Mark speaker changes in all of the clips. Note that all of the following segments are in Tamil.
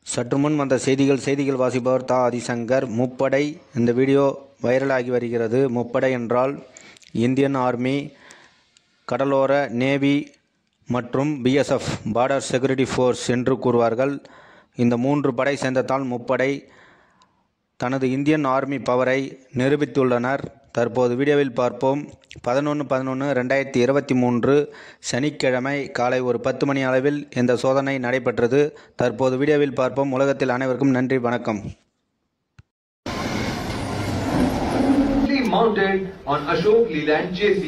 Speaker 1: சற்று முன் வந்த செய்திகள் செய்திகள் வாசிப்பவர் தா ஆதிசங்கர் முப்படை இந்த வீடியோ வைரலாகி வருகிறது முப்படை என்றால் இந்தியன் ஆர்மி கடலோர நேவி மற்றும் பிஎஸ்எஃப் பார்டர் செக்யூரிட்டி ஃபோர்ஸ் என்று கூறுவார்கள் இந்த மூன்று படை சேர்ந்ததால் முப்படை தனது இந்தியன் ஆர்மி பவரை நிரூபித்துள்ளனர் தற்போது வீடியோவில் பார்ப்போம் பதினொன்று பதினொன்று ரெண்டாயிரத்தி இருபத்தி மூன்று சனிக்கிழமை காலை ஒரு பத்து மணி அளவில் இந்த சோதனை நடைபெற்றது தற்போது வீடியோவில் பார்ப்போம் உலகத்தில் அனைவருக்கும் நன்றி வணக்கம்
Speaker 2: mounted on Ashok Leland JC.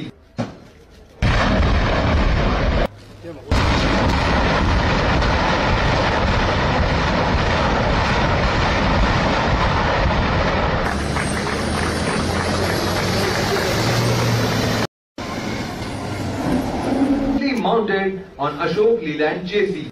Speaker 2: mounted on Ashok Leland JC.